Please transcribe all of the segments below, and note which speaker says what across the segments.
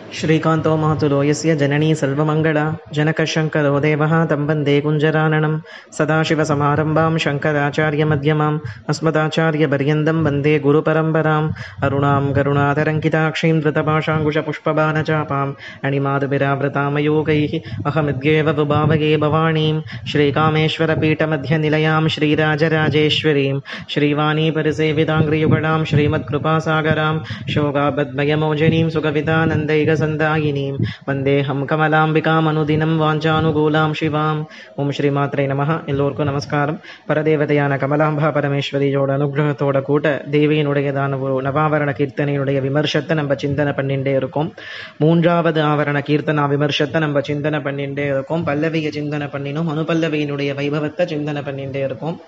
Speaker 1: श्रीकान्तो मातुलो यस्य जननी सर्वमङ्गला जनकशङ्करो देवः तं वन्दे कुञ्जराननं सदाशिवसमारम्भां शङ्कराचार्यमध्यमाम् अस्मदाचार्यपर्यन्तं वन्दे गुरुपरम्पराम् अरुणां करुणातरङ्किताक्षीं धृतपाशाङ्कुशपुष्पबाणचापाम् अणिमाधुभिरावृतामयोगैः अहमिद्येव विभावगे भवानीं श्रीकामेश्वरपीठमध्यनिलयां श्रीराजराजेश्वरीं श्रीवाणीपरिसेविताङ्ग्रियुगणां श्रीमत्कृपासागरां शोकाबद्मयमोजनीं सुकवितानन्दैकसन्दायिनीं वन्देऽहं கமலாம்பிகாமனுதினம் வாஞ்சானுகூலாம் சிவாம் ஓம் ஸ்ரீ மாத்ரே நமஹ எல்லோருக்கும் நமஸ்காரம் பரதேவதையான கமலாம்பா பரமேஸ்வரியோட அனுகிரகத்தோட கூட தேவியினுடையதான ஒரு நவாவரண கீர்த்தனையினுடைய விமர்சத்தை நம்ம சிந்தனை பண்ணிட்டே இருக்கோம் மூன்றாவது ஆவரண கீர்த்தனா விமர்சத்தை நம்ம சிந்தனை பண்ணிட்டே இருக்கோம் பல்லவியை சிந்தனை பண்ணினோம் அனுபல்லவியினுடைய வைபவத்தை சிந்தனை பண்ணிட்டே இருக்கோம்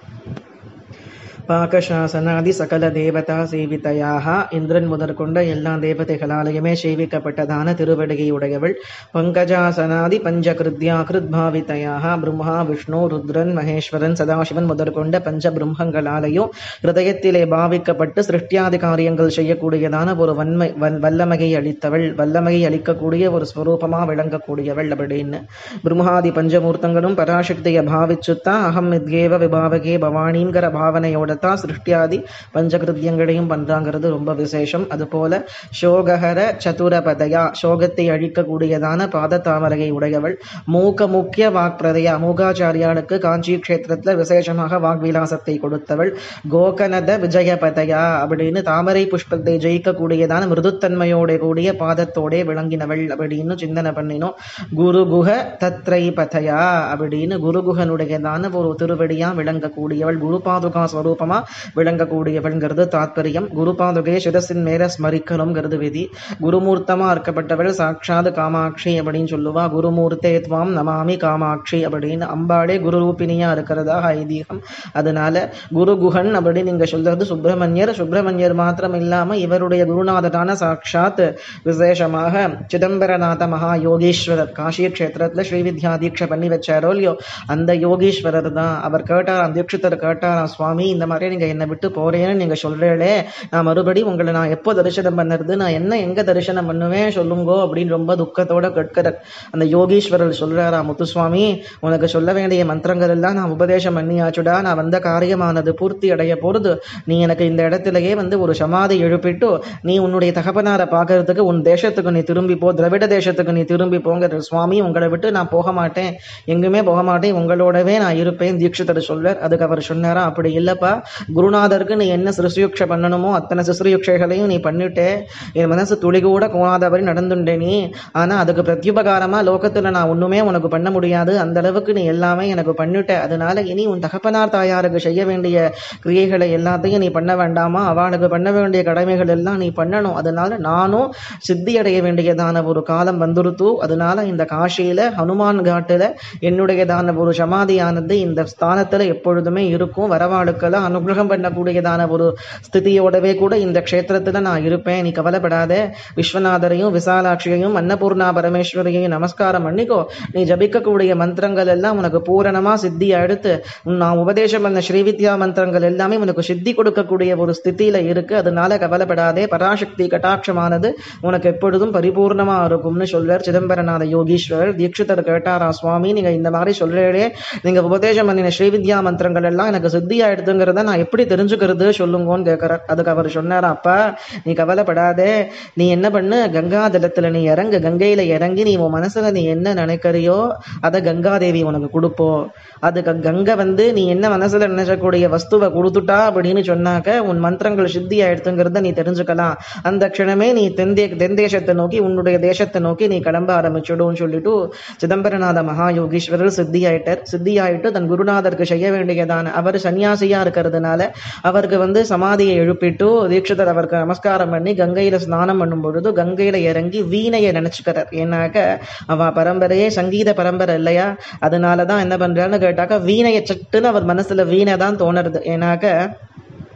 Speaker 1: பாகசாசனாதி சகல தேவதா சேவிதையாக இந்திரன் முதற்கொண்ட எல்லா தேவதைகளாலேயுமே சேவிக்கப்பட்டதான திருவடிகை உடையவள் பங்கஜாசனாதி பஞ்சகிருத்யா கிருத்பாவிதையாக பிரம்மா விஷ்ணு ருத்ரன் மகேஸ்வரன் சதாசிவன் முதற்கொண்ட பஞ்ச பிரம்மங்களாலேயும் ஹிருதயத்திலே பாவிக்கப்பட்டு சிருஷ்டியாதி காரியங்கள் செய்யக்கூடியதான ஒரு வன்மை வன் வல்லமையை அளித்தவள் வல்லமையை அளிக்கக்கூடிய ஒரு ஸ்வரூபமா விளங்கக்கூடியவள் அப்படின்னு பிரம்மாதி பஞ்சமூர்த்தங்களும் பராசக்தியை பாவிச்சுத்தான் அகம் இத்யேவ விபாவகே பவானிங்கிற பாவனையோட தான் சிருஷ்டியாதி பஞ்சகிருத்தியங்களையும் பண்றாங்கிறது ரொம்ப விசேஷம் அதுபோல சோகஹர சதுரபதயா சோகத்தை அழிக்கக்கூடியதான பாதத்தாமரையை உடையவள் மூக்க முக்கிய வாக்பிரதையா மூகாச்சாரியாளுக்கு காஞ்சி கஷேத்திரத்துல விசேஷமாக வாக்விலாசத்தை கொடுத்தவள் கோகனத விஜயபதயா அப்படின்னு தாமரை புஷ்பத்தை ஜெயிக்கக்கூடியதான மிருதுத்தன்மையோட கூடிய பாதத்தோட விளங்கினவள் அப்படின்னு சிந்தனை பண்ணினோம் குரு குஹ தத்ரை பதயா அப்படின்னு குருகுகனுடையதான ஒரு திருவடியா விளங்கக்கூடியவள் குரு பாதுகா ஸ்வரூபமா விளங்கக்கூடியவள்ங்கிறது தாத்பரியம் குரு பாதுகை சிரசின் மேல ஸ்மரிக்கணுங்கிறது விதி குருமூர்த்தமா இருக்கப்பட்டவள் சாட்சாத் காமாட்சி அப்படின்னு சொல்லுவா குருமூர்த்தே துவாம் நமாமி காமாட்சி அப்படின்னு அம்பாளே குரு ரூபினியா இருக்கிறதாக ஐதீகம் அதனால குரு குஹன் அப்படின்னு நீங்க சொல்றது சுப்பிரமணியர் சுப்பிரமணியர் மாத்திரம் இல்லாம இவருடைய குருநாதரான சாட்சாத் விசேஷமாக சிதம்பரநாத மகா யோகீஸ்வரர் காஷி கஷேத்திரத்துல ஸ்ரீவித்யா தீட்சை பண்ணி வச்சாரோ இல்லையோ அந்த யோகீஸ்வரர் தான் அவர் கேட்டாராம் தீட்சிதர் கேட்டாராம் சுவாமி இந்த மாதிரி நீங்க என்னை விட்டு போறேன்னு நீங்க சொல்றீங்களே நான் மறுபடி உங்களை நான் எப்போ தரிசனம் பண்ணுறது நான் என்ன எங்க தரிசனம் பண்ணுவேன் சொல்லுங்கோ அப்படின்னு ரொம்ப துக்கத்தோட கேட்கிறார் அந்த யோகீஸ்வரர் சொல்றாரா முத்துசுவாமி உனக்கு சொல்ல வேண்டிய மந்திரங்கள் எல்லாம் நான் உபதேசம் பண்ணியாச்சுடா நான் வந்த காரியமானது பூர்த்தி அடைய போறது நீ எனக்கு இந்த இடத்துலயே வந்து ஒரு சமாதி எழுப்பிட்டு நீ உன்னுடைய தகப்பனாரை பார்க்கறதுக்கு உன் தேசத்துக்கு நீ திரும்பி போ திராவிட தேசத்துக்கு நீ திரும்பி போங்கிற சுவாமி உங்களை விட்டு நான் போக மாட்டேன் எங்குமே போக மாட்டேன் உங்களோடவே நான் இருப்பேன் தீட்சிதர் சொல்வார் அதுக்கு அவர் சொன்னாரா அப்படி இல்லப்பா குருநாதருக்கு நீ என்ன சிறுசுயுக்ஷ பண்ணணுமோ அத்தனை சிசுயுக்ஷைகளையும் நீ பண்ணிட்டே என் மனசு துளி கூட கோணாதபடி நடந்துட்டே நீ ஆனா அதுக்கு பிரத்யுபகாரமா லோகத்துல நான் ஒண்ணுமே உனக்கு பண்ண முடியாது அந்த அளவுக்கு நீ எல்லாமே எனக்கு பண்ணிட்ட அதனால இனி உன் தகப்பனார் தாயாருக்கு செய்ய வேண்டிய கிரியைகளை எல்லாத்தையும் நீ பண்ண வேண்டாமா அவளுக்கு பண்ண வேண்டிய கடமைகள் எல்லாம் நீ பண்ணணும் அதனால நானும் சித்தி அடைய வேண்டியதான ஒரு காலம் வந்துருத்து அதனால இந்த காஷியில ஹனுமான் காட்டுல என்னுடையதான ஒரு சமாதியானது இந்த ஸ்தானத்துல எப்பொழுதுமே இருக்கும் வரவாளுக்கெல்லாம் அனுகிரகம் பண்ணக்கூடியதான ஒரு ஸ்திதியோடவே கூட இந்த க்ஷேத்திரத்துல நான் இருப்பேன் நீ கவலைப்படாத விஸ்வநாதரையும் விசாலாட்சியையும் அன்னபூர்ணா பரமேஸ்வரியையும் நமஸ்காரம் பண்ணிக்கோ நீ ஜபிக்கக்கூடிய மந்திரங்கள் எல்லாம் உனக்கு பூரணமா சித்தி எடுத்து நான் உபதேசம் பண்ண ஸ்ரீவித்யா மந்திரங்கள் எல்லாமே உனக்கு சித்தி கொடுக்கக்கூடிய ஒரு ஸ்திதியில இருக்கு அதனால கவலைப்படாதே பராசக்தி கட்டாட்சமானது உனக்கு எப்பொழுதும் பரிபூர்ணமா இருக்கும்னு சொல்வார் சிதம்பரநாத யோகீஸ்வரர் தீட்சிதர் கேட்டாரா சுவாமி நீங்க இந்த மாதிரி சொல்றே நீங்க உபதேசம் பண்ணின ஸ்ரீவித்யா மந்திரங்கள் எல்லாம் எனக்கு சித்தியா எடுத்துங்கிறத நான் எப்படி தெரிஞ்சுக்கிறது சொல்லுங்கன்னு கேட்கிறார் அதுக்கு அவர் சொன்னாரா அப்பா நீ கவலைப்படாதே நீ என்ன பண்ணு கங்கா ஜலத்துல நீ இறங்கு கங்கையில இறங்கி நீ உன் மனசுல நீ என்ன நினைக்கிறியோ அதை கங்காதேவி உனக்கு கொடுப்போ அது கங்கை வந்து நீ என்ன மனசுல நினைச்சக்கூடிய வஸ்துவை கொடுத்துட்டா அப்படின்னு சொன்னாக்க உன் மந்திரங்கள் சித்தியா எடுத்துங்கிறத நீ தெரிஞ்சுக்கலாம் அந்த க்ஷணமே நீ தென்தே தென்தேசத்தை நோக்கி உன்னுடைய தேசத்தை நோக்கி நீ கிளம்ப ஆரம்பிச்சுடும் சொல்லிட்டு சிதம்பரநாத மகா யோகீஸ்வரர் சித்தியாயிட்டார் சித்தியாயிட்டு தன் குருநாதருக்கு செய்ய வேண்டியதான அவர் சன்னியாசியா இருக்கிறதுனால அவருக்கு வந்து சமாதியை எழுப்பிட்டு தீட்சிதர் அவருக்கு நமஸ்காரம் பண்ணி கங்கையில ஸ்நானம் பண்ணும் பொழுது கங்கையில இறங்கி வீணையை நினைச்சுக்கிறார் ஏன்னாக்க அவ பரம்பரையே சங்கீத பரம்பரை இல்லையா அதனாலதான் என்ன பண்றான்னு கேட்டாக்க வீணையை சட்டுன்னு அவர் மனசுல வீணை தான் தோணுறது ஏன்னாக்க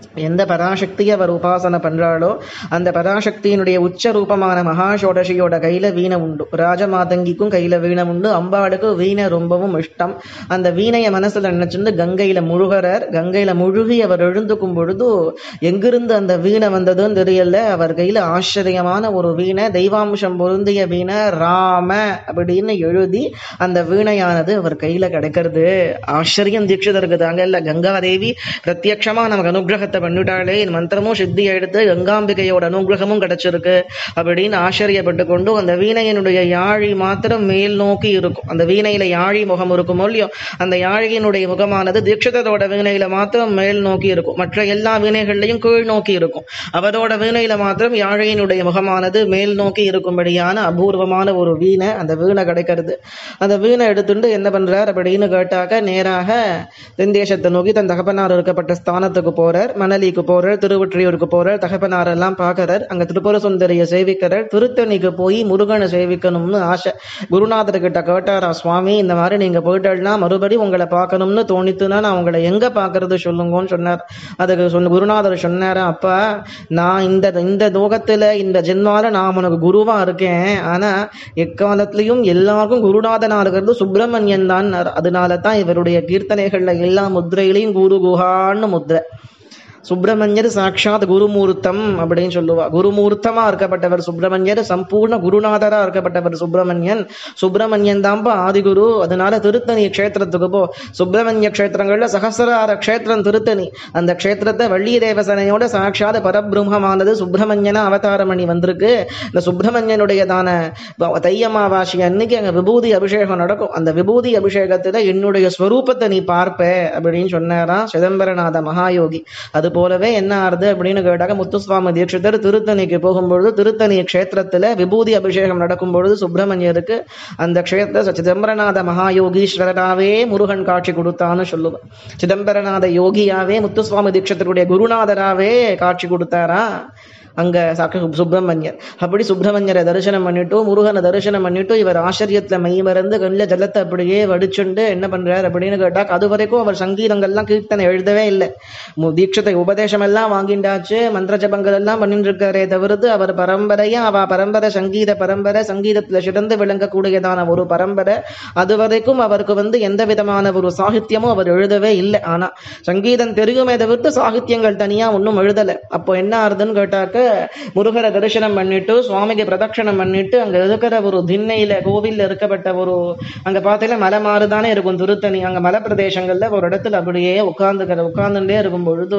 Speaker 1: எந்த பராசக்தியை அவர் உபாசனை பண்றாளோ அந்த பராசக்தியினுடைய உச்ச ரூபமான மகாஷோடசியோட கையில வீணை உண்டு ராஜமாதங்கிக்கும் கையில வீணை உண்டு அம்பாளுக்கு வீணை ரொம்பவும் இஷ்டம் அந்த வீணைய மனசுல நினைச்சிருந்து கங்கையில முழுகிறார் கங்கையில முழுகி அவர் எழுந்துக்கும் பொழுது எங்கிருந்து அந்த வீணை வந்ததுன்னு தெரியல அவர் கையில ஆச்சரியமான ஒரு வீணை தெய்வாம்சம் பொருந்திய வீணை ராம அப்படின்னு எழுதி அந்த வீணையானது அவர் கையில கிடைக்கிறது ஆச்சரியம் தீட்சிதருக்கு தாங்க இல்ல கங்காதேவி பிரத்யட்சமா நமக்கு அனுகிரகத்தை பண்ணிட்டாலே இந்த மந்திரமும் சித்தி எடுத்து கங்காம்பிகையோட அனுகிரகமும் கிடைச்சிருக்கு அப்படின்னு ஆச்சரியப்பட்டு கொண்டு அந்த வீணையினுடைய யாழி மாத்திரம் மேல் நோக்கி இருக்கும் அந்த வீணையில யாழி முகம் இருக்குமோ இல்லையோ அந்த யாழியினுடைய முகமானது தீட்சிதரோட வீணையில மாத்திரம் மேல் நோக்கி இருக்கும் மற்ற எல்லா வீணைகள்லையும் கீழ் நோக்கி இருக்கும் அவரோட வீணையில மாத்திரம் யாழையினுடைய முகமானது மேல் நோக்கி இருக்கும்படியான அபூர்வமான ஒரு வீணை அந்த வீணை கிடைக்கிறது அந்த வீணை எடுத்துட்டு என்ன பண்றார் அப்படின்னு கேட்டாக்க நேராக தென்தேசத்தை நோக்கி தன் தகப்பனார் இருக்கப்பட்ட ஸ்தானத்துக்கு போறார் மணலிக்கு போறார் திருவொற்றியூருக்கு போறார் தகப்பனார் எல்லாம் பார்க்கறார் அங்க திருப்புர சுந்தரிய சேவிக்கிறார் திருத்தணிக்கு போய் முருகனை சேவிக்கணும்னு ஆசை குருநாதர் கிட்ட கேட்டாரா சுவாமி இந்த மாதிரி நீங்க போயிட்டா மறுபடி உங்களை பார்க்கணும்னு தோணித்துனா நான் உங்களை எங்க பார்க்கறது சொல்லுங்கன்னு சொன்னார் அதுக்கு சொன்ன குருநாதர் சொன்னாரா அப்பா நான் இந்த இந்த லோகத்துல இந்த ஜென்மால நான் உனக்கு குருவா இருக்கேன் ஆனா எக்காலத்திலையும் எல்லாருக்கும் குருநாதனா இருக்கிறது சுப்பிரமணியன் தான் அதனால தான் இவருடைய கீர்த்தனைகள்ல எல்லா முத்திரையிலையும் குரு குஹான்னு முத்திரை சுப்பிரமணியர் சாட்சாத் குருமூர்த்தம் அப்படின்னு சொல்லுவா குருமூர்த்தமா இருக்கப்பட்டவர் சுப்பிரமணியர் சம்பூர்ண குருநாதரா இருக்கப்பட்டவர் சுப்பிரமணியன் சுப்பிரமணியன் தான்பா ஆதிகுரு அதனால திருத்தணி க்ஷேத்திரத்துக்கு போ சுப்பிரமணிய க்ஷேத்திரங்கள்ல சகசிரார க்ஷேத்திரம் திருத்தணி அந்த க்ஷேத்திரத்தை வள்ளி தேவசனையோட சாட்சாத் பரபிரம்மமானது சுப்பிரமணியனா அவதாரம் பண்ணி வந்திருக்கு இந்த சுப்பிரமணியனுடையதான தையமாவாசி அன்னைக்கு அங்க விபூதி அபிஷேகம் நடக்கும் அந்த விபூதி அபிஷேகத்துல என்னுடைய ஸ்வரூபத்தை நீ பார்ப்ப அப்படின்னு சொன்னாராம் சிதம்பரநாத மகாயோகி அது போலவே என்ன ஆறுது அப்படின்னு கேட்டாக்க முத்துசுவாமி தீட்சிதர் திருத்தணிக்கு போகும்பொழுது திருத்தணி க்ஷேத்திரத்துல விபூதி அபிஷேகம் நடக்கும் பொழுது சுப்பிரமணியருக்கு அந்த க்ஷேத்திர சிதம்பரநாத மகாயோகீஸ்வரராவே முருகன் காட்சி கொடுத்தான்னு சொல்லுவேன் சிதம்பரநாத யோகியாவே முத்துசுவாமி தீட்சிதருடைய குருநாதராவே காட்சி கொடுத்தாரா அங்க சாக்க சுப்பிரமணியர் அப்படி சுப்பிரமணியரை தரிசனம் பண்ணிட்டு முருகனை தரிசனம் பண்ணிட்டு இவர் ஆச்சரியத்துல மெய் மறந்து கண்ணில் ஜலத்தை அப்படியே வடிச்சுண்டு என்ன பண்றாரு அப்படின்னு கேட்டா அது வரைக்கும் அவர் சங்கீதங்கள்லாம் கீர்த்தனை எழுதவே இல்லை மு- தீட்சத்தை உபதேசம் எல்லாம் வாங்கிண்டாச்சு மந்திர ஜபங்கள் எல்லாம் பண்ணிட்டு இருக்காரே தவிர்த்து அவர் பரம்பரையா அவ பரம்பரை சங்கீத பரம்பரை சங்கீதத்துல சிறந்து விளங்கக்கூடியதான ஒரு பரம்பரை அது வரைக்கும் அவருக்கு வந்து எந்த விதமான ஒரு சாகித்யமும் அவர் எழுதவே இல்லை ஆனா சங்கீதம் தெரியுமே தவிர்த்து சாகித்யங்கள் தனியா ஒன்றும் எழுதலை அப்போ என்ன ஆறுதுன்னு கேட்டாக்க முருகரை தரிசனம் பண்ணிட்டு சுவாமிக்கு பிரதட்சணம் பண்ணிட்டு அங்க இருக்கிற ஒரு திண்ணையில கோவில்ல இருக்கப்பட்ட ஒரு அங்க பார்த்தீங்கன்னா மலை மாறுதானே இருக்கும் திருத்தணி அங்க மலை பிரதேசங்கள்ல ஒரு இடத்துல அப்படியே உட்கார்ந்துக்கிற உட்கார்ந்துட்டே இருக்கும் பொழுது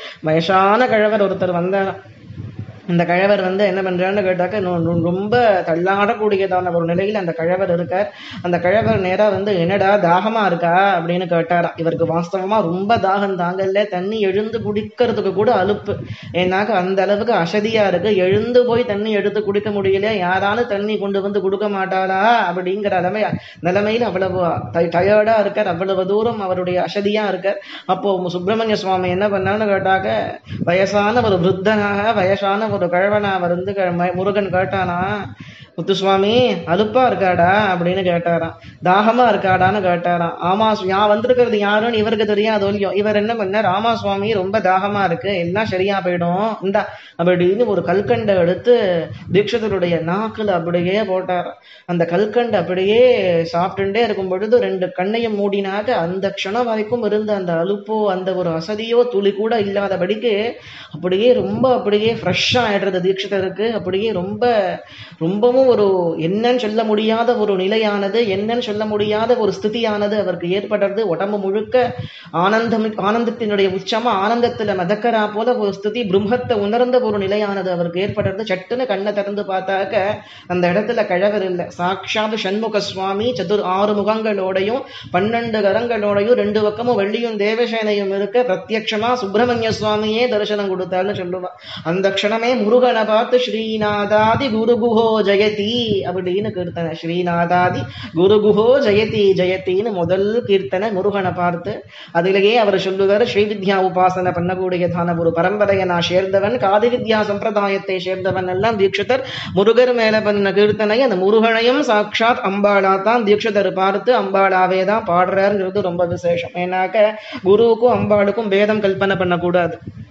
Speaker 1: வயசான கிழவர் ஒருத்தர் வந்தார் இந்த கழவர் வந்து என்ன பண்றான்னு கேட்டாக்க நொ- நொ- ரொம்ப தள்ளாடக்கூடியதான ஒரு நிலையில அந்த கழவர் இருக்கார் அந்த கழவர் நேரா வந்து என்னடா தாகமா இருக்கா அப்படின்னு கேட்டாரா இவருக்கு வாஸ்தவமா ரொம்ப தாகம் தாங்கல்ல தண்ணி எழுந்து குடிக்கிறதுக்கு கூட அலுப்பு ஏன்னாக்க அந்த அளவுக்கு அசதியா இருக்கு எழுந்து போய் தண்ணி எடுத்து குடிக்க முடியல யாராலும் தண்ணி கொண்டு வந்து கொடுக்க மாட்டாரா அப்படிங்கிற நிலைமை நிலைமையில அவ்வளவு டயர்டா இருக்கார் அவ்வளவு தூரம் அவருடைய அசதியா இருக்கார் அப்போ சுப்பிரமணிய சுவாமி என்ன பண்ணான்னு கேட்டாக்க வயசான ஒரு விருத்தனாக வயசான ஒரு கழவனா வந்து க- ம- முருகன் கேட்டானா முத்துசுவாமி அலுப்பா இருக்காடா அப்படின்னு கேட்டாராம் தாகமா இருக்காடான்னு கேட்டாராம் ஆமா சு- நான் வந்திருக்கிறது யாருன்னு இவருக்கு தெரியாது இல்லையோ இவர் என்ன பண்ணார் ஆமா சுவாமி ரொம்ப தாகமா இருக்கு எல்லாம் சரியா போயிடும் இந்தா அப்படின்னு ஒரு கல்கண்டை எடுத்து தீட்சிதருடைய நாக்குல அப்படியே போட்டார் அந்த கல்கண்டை அப்படியே சாப்பிட்டுட்டே இருக்கும் பொழுது ரெண்டு கண்ணையும் மூடினாக்க அந்த க்ஷணம் வரைக்கும் இருந்த அந்த அலுப்போ அந்த ஒரு அசதியோ துளி கூட இல்லாதபடிக்கு அப்படியே ரொம்ப அப்படியே ஃப்ரெஷ்ஷாக ஆயிடுறது தீட்சிதருக்கு அப்படியே ரொம்ப ரொம்பவும் ஒரு என்னன்னு சொல்ல முடியாத ஒரு நிலையானது என்னன்னு சொல்ல முடியாத ஒரு ஸ்திதியானது அவருக்கு ஏற்படுறது உடம்பு முழுக்க ஆனந்தம் ஆனந்தத்தினுடைய உச்சமா ஆனந்தத்துல மிதக்கறா போல ஒரு ஸ்திதி பிரம்மத்தை உணர்ந்த ஒரு நிலையானது அவருக்கு ஏற்படுறது சட்டுன்னு கண்ணை திறந்து பார்த்தாக்க அந்த இடத்துல கழவர் இல்லை சாட்சாத் சண்முக சுவாமி சதுர் ஆறு முகங்களோடையும் பன்னெண்டு கரங்களோடையும் ரெண்டு பக்கமும் வெள்ளியும் தேவசேனையும் இருக்க பிரத்யட்சமா சுப்பிரமணிய சுவாமியே தரிசனம் கொடுத்தாருன்னு சொல்லுவா அந்த க்ஷணமே முருகனை பார்த்து ஸ்ரீநாதாதி குருகுஹோ ஜெயதி அப்படின்னு கீர்த்தனை ஸ்ரீநாதாதி குருகுஹோ ஜெயதி ஜெயத்தின்னு முதல் கீர்த்தனை முருகனை பார்த்து அதிலேயே அவர் சொல்லுவார் ஸ்ரீவித்யா உபாசனை பண்ணக்கூடியதான ஒரு பரம்பரையை நான் சேர்ந்தவன் காதி வித்யா சம்பிரதாயத்தை சேர்ந்தவன் எல்லாம் தீட்சிதர் முருகர் மேல பண்ண கீர்த்தனை அந்த முருகனையும் சாட்சாத் அம்பாளா தான் தீட்சிதர் பார்த்து அம்பாளாவே தான் பாடுறாருங்கிறது ரொம்ப விசேஷம் ஏன்னாக்க குருவுக்கும் அம்பாளுக்கும் வேதம் கல்பனை பண்ணக்கூடாது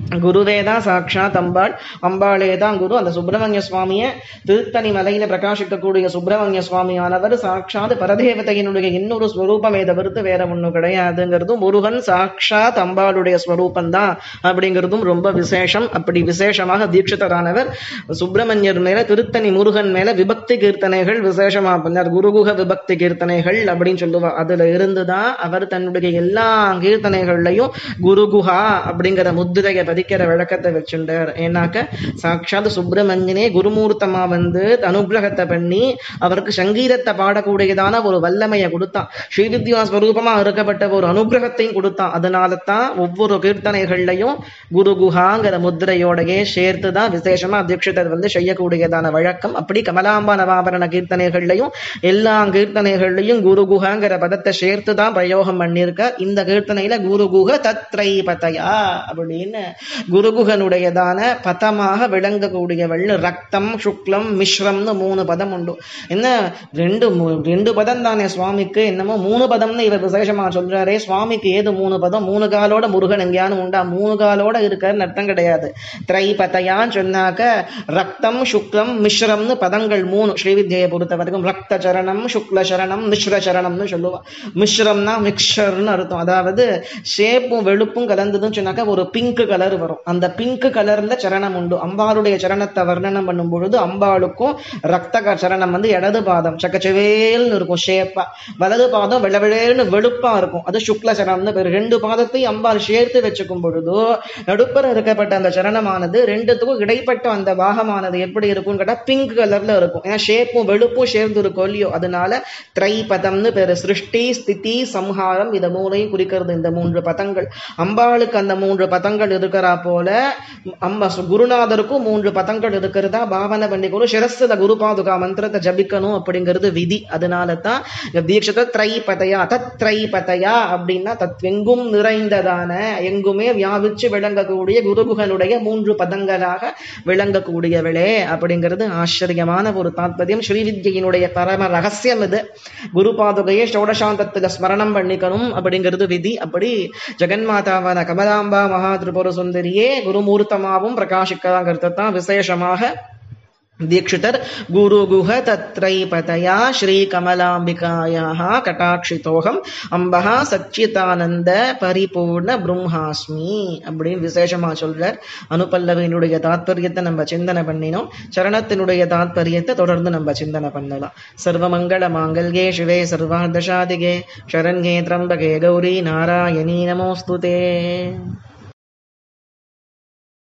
Speaker 1: குருவே தான் சாட்சாத் அம்பாள் அம்பாளே தான் குரு அந்த சுப்பிரமணிய சுவாமியை திருத்தணி மலையில பிரகாசிக்கக்கூடிய சுப்பிரமணிய சுவாமியானவர் சாட்சாத் பரதேவதையினுடைய இன்னொரு ஸ்வரூபமே தவிர்த்து வேற ஒண்ணும் கிடையாதுங்கிறதும் முருகன் சாட்சாத் அம்பாளுடைய ஸ்வரூபம் தான் அப்படிங்கிறதும் ரொம்ப விசேஷம் அப்படி விசேஷமாக தீட்சிதரானவர் சுப்பிரமணியர் மேல திருத்தணி முருகன் மேல விபக்தி கீர்த்தனைகள் விசேஷமா பண்ணார் குருகுக விபக்தி கீர்த்தனைகள் அப்படின்னு சொல்லுவா அதுல இருந்துதான் அவர் தன்னுடைய எல்லா கீர்த்தனைகள்லையும் குருகுஹா அப்படிங்கிற முத்திரையை பதிக்கிற விளக்கத்தை வச்சுட்டார் ஏன்னாக்க சாட்சாத் சுப்பிரமணியனே குருமூர்த்தமா வந்து அனுகிரகத்தை பண்ணி அவருக்கு சங்கீதத்தை பாடக்கூடியதான ஒரு வல்லமையை கொடுத்தான் ஸ்ரீவித்யா ஸ்வரூபமா இருக்கப்பட்ட ஒரு அனுகிரகத்தையும் கொடுத்தான் அதனால தான் ஒவ்வொரு கீர்த்தனைகள்லையும் குருகுஹாங்கிற முத்திரையோடையே சேர்த்து தான் விசேஷமா தீட்சிதர் வந்து செய்யக்கூடியதான வழக்கம் அப்படி கமலாம்பா நவாபரண கீர்த்தனைகள்லையும் எல்லா கீர்த்தனைகள்லையும் குருகுஹாங்கிற பதத்தை சேர்த்து தான் பிரயோகம் பண்ணியிருக்க இந்த கீர்த்தனையில குருகுஹ தத்ரை பதையா அப்படின்னு குருகுகனுடையதான பதமாக விளங்கக்கூடியவள் ரக்தம் சுக்லம் மிஸ்ரம்னு மூணு பதம் உண்டு என்ன ரெண்டு மு- ரெண்டு பதம் தானே சுவாமிக்கு என்னமோ மூணு பதம்னு இவர் விசேஷமா சொல்றாரே சுவாமிக்கு ஏது மூணு பதம் மூணு காலோட முருகன் எங்கேயானு உண்டா மூணு காலோட இருக்காருன்னு அர்த்தம் கிடையாது திரை பதையான்னு சொன்னாக்க ரக்தம் சுக்லம் மிஸ்ரம்னு பதங்கள் மூணு ஸ்ரீவித்யை பொறுத்த வரைக்கும் ரக்த சரணம் சுக்ல சரணம் மிஸ்ர சரணம்னு சொல்லுவா மிஸ்ரம்னா மிக்சர்னு அர்த்தம் அதாவது ஷேப்பும் வெளுப்பும் கலந்ததுன்னு சொன்னாக்கா ஒரு பிங்க் கலர் வரும் அந்த பிங்க் கலர்ல சரணம் உண்டு அம்பாளுடைய சரணத்தை வர்ணனம் பண்ணும் பொழுது அம்பாளுக்கும் ரக்த க- சரணம் வந்து இடது பாதம் சக்கச்சவேல்னு இருக்கும் ஷேப்பா வலது பாதம் வெள்ளவெளேன்னு வெளுப்பா இருக்கும் அது சுக்ல சரணம்னு பேரு ரெண்டு பாதத்தையும் அம்பாள் சேர்த்து வச்சுக்கும் பொழுது நடுப்புற இருக்கப்பட்ட அந்த சரணமானது ரெண்டுத்துக்கும் இடைப்பட்ட அந்த பாகமானது எப்படி இருக்கும்னு கேட்டா பிங்க் கலர்ல இருக்கும் ஏன்னா ஷேப்பும் வெளுப்பும் சேர்ந்து இருக்கும் இல்லையோ அதனால திரைபதம்னு பேரு சிருஷ்டி ஸ்திதி சம்ஹாரம் இத மூணையும் குறிக்கிறது இந்த மூன்று பதங்கள் அம்பாளுக்கு அந்த மூன்று பதங்கள் இருக்கிறா போல அம்பா சு- குருநாதருக்கும் மூன்று பதங்கள் இருக்கிறதா பாவனை பண்ணிக்கணும் சிரஸ்ல குருபாதுகா மந்திரத்தை ஜபிக்கணும் அப்படிங்கிறது விதி அதனால தான் இந்த தீட்சத்தை திரைபதையா தத் திரைபதையா அப்படின்னா தத்வெங்கும் நிறைந்ததான எங்குமே வியாபிச்சு விளங்கக்கூடிய குருகுகனுடைய மூன்று பதங்களாக விளங்கக்கூடியவளே அப்படிங்கிறது ஆச்சரியமான ஒரு தாத்பரியம் ஸ்ரீவித்யினுடைய பரம ரகசியம் இது குரு பாதுகையை ஷோடசாந்தத்துல ஸ்மரணம் பண்ணிக்கணும் அப்படிங்கிறது விதி அப்படி ஜெகன்மாதாவான கமலாம்பா மகா திரிபுர சுந்தரியே குருமூர்த்தமாவும் பிரகாசிக்கலாங்கிறது தான் விசேஷமாக दीक्षितर गुरुगुह तत्रैपतया श्रीकमलाम्बिकायाः कटाक्षितोऽहम् अम्बः சச்சிதானந்த பரிபூர்ண பிரம்மாஸ்மி அப்படின்னு விசேஷமா சொல்றார் அனுபல்லவியினுடைய தாத்பரியத்தை நம்ம சிந்தனை பண்ணினோம் சரணத்தினுடைய தாத்பரியத்தை தொடர்ந்து நம்ம சிந்தனை பண்ணலாம் சர்வமங்கள மாங்கல்யே சிவே சர்வார்த்தசாதிகே சரண்யே திரம்பகே கௌரி நாராயணீ நமோஸ்துதே